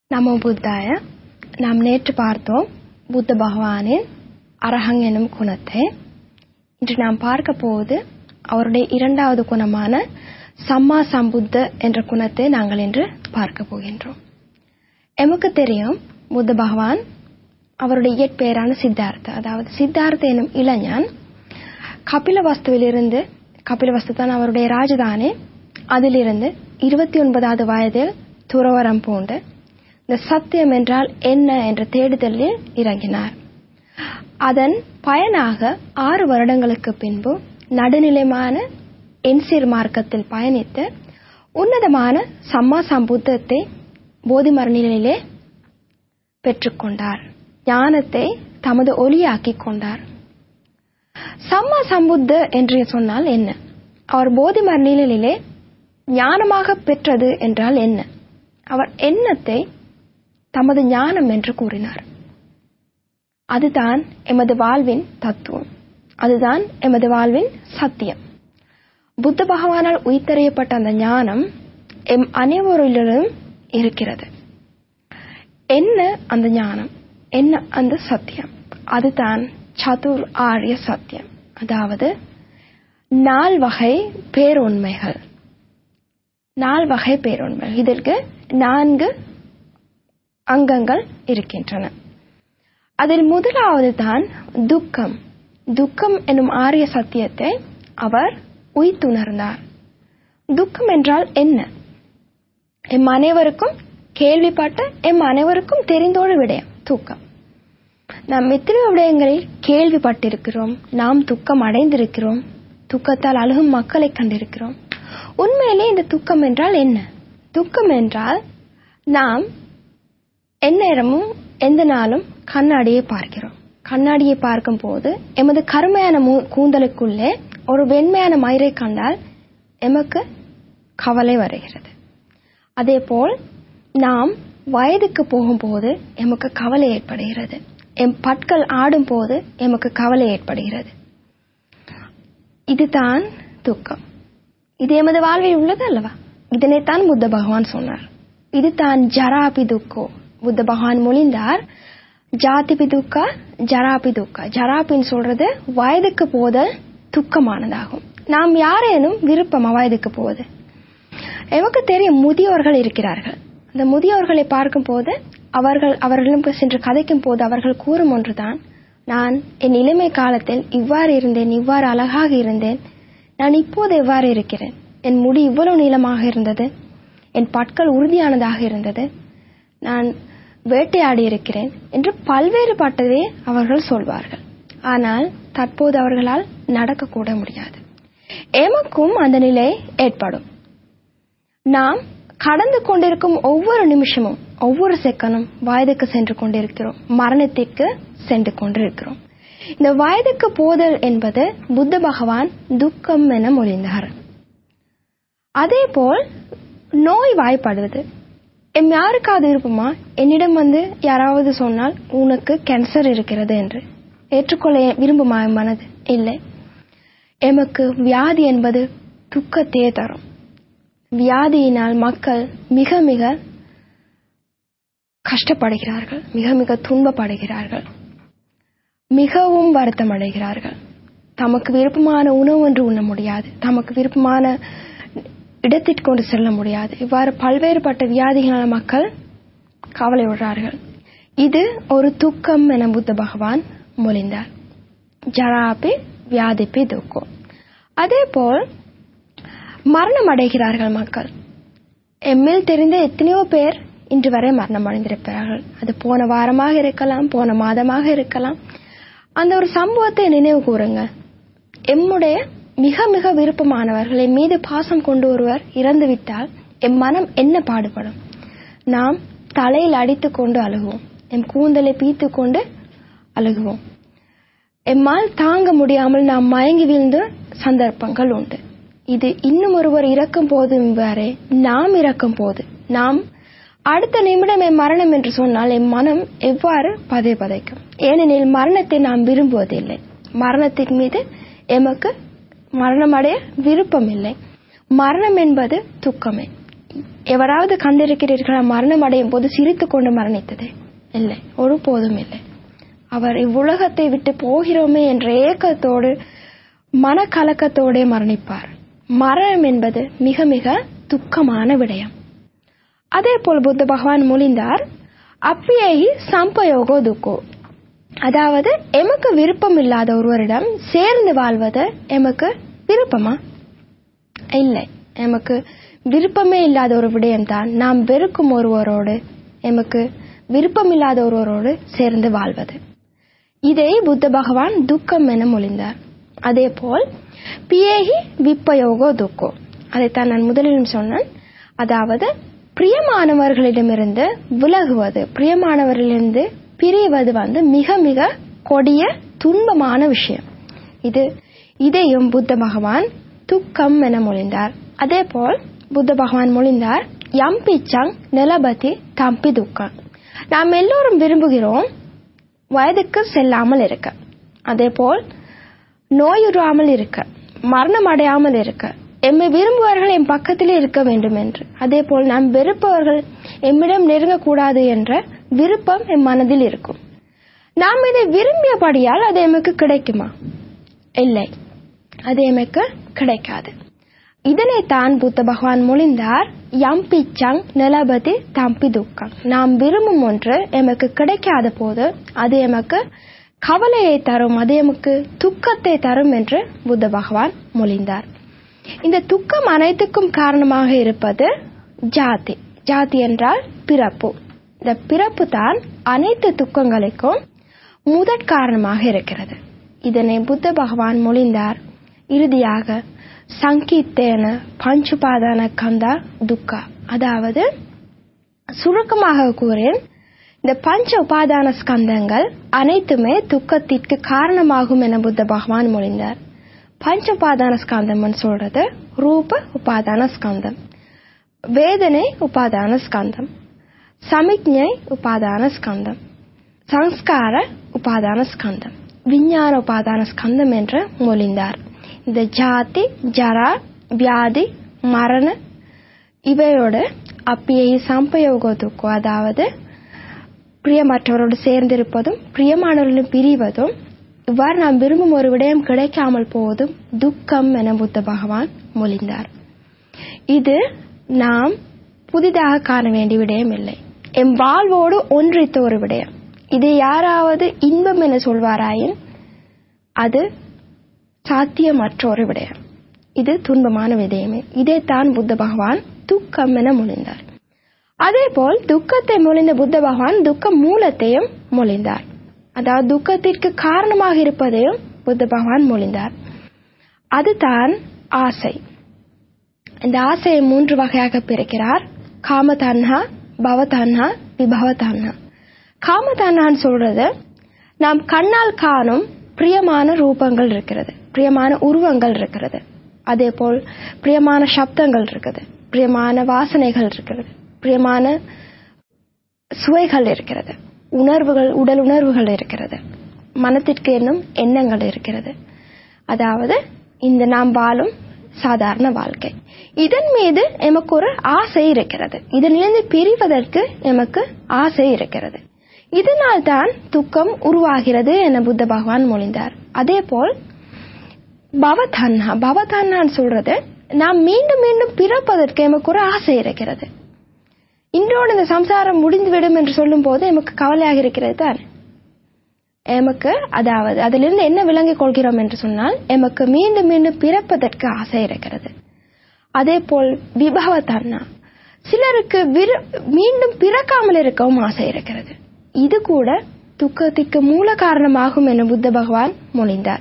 நமோ புத்தாய நாம் நேற்று பார்த்தோம் புத்த பகவானின் அரஹங் எனும் குணத்தை இன்று நாம் பார்க்க போவது அவருடைய இரண்டாவது குணமான சம்மா சம்புத்த என்ற குணத்தை நாங்கள் இன்று பார்க்க போகின்றோம் எமக்கு தெரியும் புத்த பகவான் அவருடைய இயற்பெயரான சித்தார்த்த அதாவது சித்தார்த்த எனும் இளைஞன் கபிலவஸ்துவிலிருந்து கபிலவஸ்து தான் அவருடைய ராஜதானி அதிலிருந்து இருபத்தி ஒன்பதாவது வயதில் துறவரம் பூண்டு இந்த சத்தியம் என்றால் என்ன என்ற தேடுதலில் இறங்கினார் அதன் பயனாக ஆறு வருடங்களுக்கு பின்பு நடுநிலைமான என்சீர் மார்க்கத்தில் பயணித்து உன்னதமான சம்மா சம்புத்தத்தை போதிமர நிலையிலே பெற்றுக்கொண்டார் ஞானத்தை தமது ஒளியாக்கிக் கொண்டார் சம்மா சம்புத்த என்று சொன்னால் என்ன அவர் போதிமர நிலையிலே ஞானமாக பெற்றது என்றால் என்ன அவர் எண்ணத்தை தமது ஞானம் என்று கூறினார் அதுதான் எமது வாழ்வின் தத்துவம் அதுதான் எமது வாழ்வின் சத்தியம் புத்த பகவானால் உயிர்த்தறியப்பட்ட அந்த ஞானம் எம் அனைவரிலும் இருக்கிறது என்ன அந்த ஞானம் என்ன அந்த சத்தியம் அதுதான் சதுர் ஆரிய சத்தியம் அதாவது நால் வகை பேருண்மைகள் நால் வகை பேருண்மைகள் இதற்கு நான்கு அங்கங்கள் இருக்கின்றன அதில் முதலாவது தான் துக்கம் துக்கம் எனும் ஆரிய சத்தியத்தை அவர் உய்த்துணர்ந்தார் துக்கம் என்றால் என்ன எம் அனைவருக்கும் கேள்விப்பட்ட எம் அனைவருக்கும் தெரிந்தோடு விடயம் தூக்கம் நாம் எத்தனையோ விடயங்களில் கேள்விப்பட்டிருக்கிறோம் நாம் துக்கம் அடைந்திருக்கிறோம் துக்கத்தால் அழுகும் மக்களை கண்டிருக்கிறோம் உண்மையிலே இந்த துக்கம் என்றால் என்ன துக்கம் என்றால் நாம் எந்நேரமும் எந்த நாளும் கண்ணாடியை பார்க்கிறோம் கண்ணாடியை பார்க்கும் போது எமது கருமையான கூந்தலுக்குள்ளே ஒரு வெண்மையான மயிரை கண்டால் எமக்கு கவலை வருகிறது அதேபோல் நாம் வயதுக்கு போகும்போது எமக்கு கவலை ஏற்படுகிறது எம் பற்கள் ஆடும் போது எமக்கு கவலை ஏற்படுகிறது இதுதான் துக்கம் இது எமது வாழ்வில் உள்ளது அல்லவா இதனைத்தான் புத்த பகவான் சொன்னார் இதுதான் ஜராபி துக்கோ புத்த பகவான் மொழிந்தார் ஜாதிபி துக்கா ஜராபி துக்கா ஜராபின்னு சொல்றது வயதுக்கு போதல் துக்கமானதாகும் நாம் யாரேனும் விருப்பமா வயதுக்கு போகுது எமக்கு தெரியும் முதியோர்கள் இருக்கிறார்கள் அந்த முதியோர்களை பார்க்கும் போது அவர்கள் அவர்களுக்கு சென்று கதைக்கும் போது அவர்கள் கூறும் ஒன்றுதான் நான் என் இளமை காலத்தில் இவ்வாறு இருந்தேன் இவ்வாறு அழகாக இருந்தேன் நான் இப்போது எவ்வாறு இருக்கிறேன் என் முடி இவ்வளவு நீளமாக இருந்தது என் பற்கள் உறுதியானதாக இருந்தது நான் வேட்டையாடி இருக்கிறேன் என்று பல்வேறுபட்டதே அவர்கள் சொல்வார்கள் ஆனால் தற்போது அவர்களால் நடக்கக்கூட முடியாது எமக்கும் அந்த நிலை ஏற்படும் நாம் கடந்து கொண்டிருக்கும் ஒவ்வொரு நிமிஷமும் ஒவ்வொரு செகண்டும் வயதுக்கு சென்று கொண்டிருக்கிறோம் மரணத்திற்கு சென்று கொண்டிருக்கிறோம் இந்த வயதுக்கு போதல் என்பது புத்த பகவான் துக்கம் என மொழிந்தார் அதே போல் நோய் வாய்ப்படுவது எம் யாருக்காவது இருப்புமா என்னிடம் வந்து யாராவது சொன்னால் உனக்கு கேன்சர் இருக்கிறது என்று ஏற்றுக்கொள்ள விரும்புமா மனது இல்லை எமக்கு வியாதி என்பது துக்கத்தையே தரும் வியாதியினால் மக்கள் மிக மிக கஷ்டப்படுகிறார்கள் மிக மிக துன்பப்படுகிறார்கள் மிகவும் வருத்தம் அடைகிறார்கள் தமக்கு விருப்பமான உணவு ஒன்று உண்ண முடியாது தமக்கு விருப்பமான இடத்திற்கு கொண்டு செல்ல முடியாது இவ்வாறு பல்வேறுபட்ட வியாதிகளான மக்கள் கவலை விடுறார்கள் இது ஒரு துக்கம் என புத்த பகவான் மொழிந்தார் ஜராபி வியாதிப்பி துக்கம் அதே போல் மரணம் அடைகிறார்கள் மக்கள் எம்மில் தெரிந்த எத்தனையோ பேர் இன்று வரை மரணம் அடைந்திருப்பார்கள் அது போன வாரமாக இருக்கலாம் போன மாதமாக இருக்கலாம் அந்த ஒரு சம்பவத்தை நினைவு கூறுங்க எம்முடைய மிக மிக விருப்பமானவர்கள் என் மீது பாசம் கொண்டு ஒருவர் இறந்துவிட்டால் எம் மனம் என்ன பாடுபடும் நாம் தலையில் அடித்து கொண்டு அழுகுவோம் எம் கூந்தலை பீத்து கொண்டு அழுகுவோம் எம்மால் தாங்க முடியாமல் நாம் மயங்கி வீழ்ந்த சந்தர்ப்பங்கள் உண்டு இது இன்னும் ஒருவர் இறக்கும் போது வேறே நாம் இறக்கும் போது நாம் அடுத்த நிமிடம் என் மரணம் என்று சொன்னால் என் மனம் எவ்வாறு பதை பதைக்கும் ஏனெனில் மரணத்தை நாம் விரும்புவதில்லை மரணத்தின் மீது எமக்கு மரணம் அடைய விருப்பம் இல்லை மரணம் என்பது துக்கமே எவராவது கண்டிருக்கிறீர்களா மரணம் அடையும் போது சிரித்துக் கொண்டு மரணித்ததே இல்லை ஒருபோதும் இல்லை அவர் இவ்வுலகத்தை விட்டு போகிறோமே என்ற ஏக்கத்தோடு மனக்கலக்கத்தோடே மரணிப்பார் மரணம் என்பது மிக மிக துக்கமான விடயம் அதே போல் புத்த பகவான் மொழிந்தார் அப்பியை சம்பயோகோ துக்கோ அதாவது எமக்கு விருப்பம் இல்லாத ஒருவரிடம் சேர்ந்து வாழ்வது எமக்கு விருப்பமா இல்லை எமக்கு விருப்பமே இல்லாத ஒரு விடயம்தான் நாம் வெறுக்கும் ஒருவரோடு எமக்கு விருப்பமில்லாத ஒருவரோடு சேர்ந்து வாழ்வது இதை புத்த பகவான் துக்கம் என மொழிந்தார் அதே போல் பியேகி விப்பயோகோ துக்கோ அதைத்தான் நான் முதலிலும் சொன்னேன் அதாவது பிரியமானவர்களிடமிருந்து விலகுவது பிரியமானவர்களிலிருந்து பிரிவது வந்து மிக மிக கொடிய துன்பமான விஷயம் இது இதையும் புத்த பகவான் துக்கம் என மொழிந்தார் அதே போல் புத்த பகவான் மொழிந்தார் யம்பிச்சங் நிலபதி தம்பி துக்கம் நாம் எல்லோரும் விரும்புகிறோம் வயதுக்கு செல்லாமல் இருக்க அதே போல் நோயுறாமல் இருக்க மரணம் அடையாமல் இருக்க எம்மை விரும்புவார்கள் என் பக்கத்திலே இருக்க வேண்டும் என்று அதே போல் நாம் வெறுப்பவர்கள் எம்மிடம் நெருங்கக்கூடாது என்ற விருப்பம் என் மனதில் இருக்கும் நாம் இதை விரும்பியபடியால் அது எமக்கு கிடைக்குமா இல்லை அது எமக்கு கிடைக்காது இதனைத்தான் புத்த பகவான் மொழிந்தார் யம்பிச்சங் நிலபதி தம்பி துக்கம் நாம் விரும்பும் ஒன்று எமக்கு கிடைக்காத போது அது எமக்கு கவலையை தரும் அது எமக்கு துக்கத்தை தரும் என்று புத்த பகவான் மொழிந்தார் இந்த துக்கம் அனைத்துக்கும் காரணமாக இருப்பது ஜாதி ஜாதி என்றால் பிறப்பு இந்த பிறப்பு தான் அனைத்து துக்கங்களுக்கும் முதற் காரணமாக இருக்கிறது இதனை புத்த பகவான் மொழிந்தார் இறுதியாக சங்கீத்தேன பஞ்சுபாதான கந்தா துக்கா அதாவது சுருக்கமாக கூறேன் இந்த பஞ்ச உபாதான ஸ்கந்தங்கள் அனைத்துமே துக்கத்திற்கு காரணமாகும் என புத்த பகவான் மொழிந்தார் பஞ்ச உபாதான ஸ்கந்தம் சொல்றது ரூப உபாதான ஸ்கந்தம் வேதனை உபாதான ஸ்கந்தம் சமிக்ஞை உபாதான ஸ்கந்தம் சம்ஸ்கார உபாதான ஸ்கந்தம் விஞ்ஞான உபாதான ஸ்கந்தம் என்று மொழிந்தார் இந்த ஜாதி ஜரா வியாதி மரண இவையோடு அப்பியை சம்பயோகத்துக்கும் அதாவது பிரியமற்றவரோடு சேர்ந்திருப்பதும் பிரியமானவர்களும் பிரிவதும் இவ்வாறு நாம் விரும்பும் ஒரு விடயம் கிடைக்காமல் போவதும் துக்கம் என புத்த பகவான் மொழிந்தார் இது நாம் புதிதாக காண வேண்டிய விடயம் இல்லை எம் வாழ்வோடு ஒன்றித்த ஒரு விடயம் இதை யாராவது இன்பம் என சொல்வாராயின் அது சாத்தியமற்ற ஒரு விடயம் இது துன்பமான விடயமே இதைத்தான் புத்த பகவான் துக்கம் என மொழிந்தார் அதேபோல் துக்கத்தை மொழிந்த புத்த பகவான் துக்க மூலத்தையும் மொழிந்தார் அதாவது துக்கத்திற்கு காரணமாக இருப்பதையும் புத்த பகவான் மொழிந்தார் அதுதான் ஆசை இந்த ஆசையை மூன்று வகையாக பிரிக்கிறார் காமதன்ஹா பவதன்ஹா விபவதன்ஹா காமதன்ஹான்னு சொல்றது நாம் கண்ணால் காணும் பிரியமான ரூபங்கள் இருக்கிறது பிரியமான உருவங்கள் இருக்கிறது அதே போல் பிரியமான சப்தங்கள் இருக்குது பிரியமான வாசனைகள் இருக்கிறது பிரியமான சுவைகள் இருக்கிறது உணர்வுகள் உடல் உணர்வுகள் இருக்கிறது மனத்திற்கு என்னும் எண்ணங்கள் இருக்கிறது அதாவது இந்த நாம் வாழும் சாதாரண வாழ்க்கை இதன் மீது எமக்கு ஒரு ஆசை இருக்கிறது இதனிலிருந்து பிரிவதற்கு எமக்கு ஆசை இருக்கிறது இதனால் தான் துக்கம் உருவாகிறது என புத்த பகவான் மொழிந்தார் அதே போல் பவதன்ஹா பவதன்ஹான்னு சொல்றது நாம் மீண்டும் மீண்டும் பிறப்பதற்கு எமக்கு ஒரு ஆசை இருக்கிறது இன்றோடு இந்த சம்சாரம் முடிந்துவிடும் என்று சொல்லும் போது எமக்கு கவலையாக இருக்கிறது தான் எமக்கு அதாவது அதிலிருந்து என்ன விளங்கிக் கொள்கிறோம் என்று சொன்னால் எமக்கு மீண்டும் மீண்டும் பிறப்பதற்கு ஆசை இருக்கிறது அதே போல் விபவ தன்னா சிலருக்கு மீண்டும் பிறக்காமல் இருக்கவும் ஆசை இருக்கிறது இது கூட துக்கத்திற்கு மூல காரணமாகும் என புத்த பகவான் மொழிந்தார்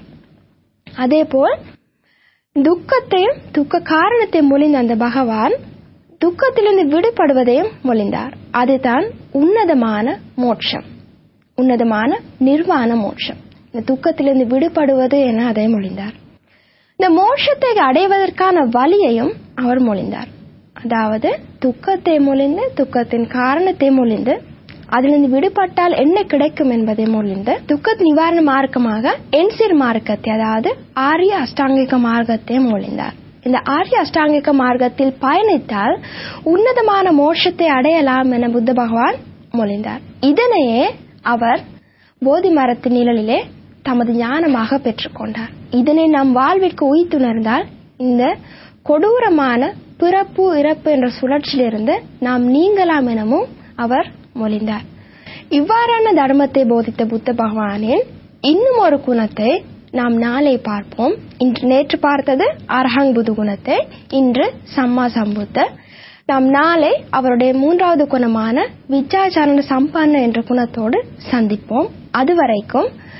அதே போல் துக்கத்தையும் துக்க காரணத்தை மொழிந்த அந்த பகவான் துக்கத்திலிருந்து விடுபடுவதையும் மொழிந்தார் அதுதான் உன்னதமான மோட்சம் உன்னதமான நிர்வாண மோட்சம் இந்த துக்கத்திலிருந்து விடுபடுவது என அதை மொழிந்தார் இந்த மோட்சத்தை அடைவதற்கான வழியையும் அவர் மொழிந்தார் அதாவது துக்கத்தை மொழிந்து துக்கத்தின் காரணத்தை மொழிந்து அதிலிருந்து விடுபட்டால் என்ன கிடைக்கும் என்பதை மொழிந்து துக்க நிவாரண மார்க்கமாக என்சிர் மார்க்கத்தை அதாவது ஆரிய அஷ்டாங்கிக மார்க்கத்தை மொழிந்தார் இந்த ஆரிய அஷ்டாங்கிக மார்க்கத்தில் பயணித்தால் உன்னதமான மோட்சத்தை அடையலாம் என புத்த பகவான் மொழிந்தார் இதனையே அவர் போதி மரத்தின் நிழலிலே தமது ஞானமாக பெற்றுக்கொண்டார் இதனை நம் வாழ்விற்கு உய்த்துணர்ந்தால் இந்த கொடூரமான பிறப்பு இறப்பு என்ற சுழற்சியிலிருந்து நாம் நீங்கலாம் எனவும் அவர் மொழிந்தார் இவ்வாறான தர்மத்தை போதித்த புத்த பகவானின் இன்னும் ஒரு குணத்தை நாம் நாளை பார்ப்போம் இன்று நேற்று பார்த்தது அரஹங் புது குணத்தை இன்று சம்மா சம்புத்த நாம் நாளை அவருடைய மூன்றாவது குணமான விச்சாச்சரண சம்பன்ன என்ற குணத்தோடு சந்திப்போம் அதுவரைக்கும்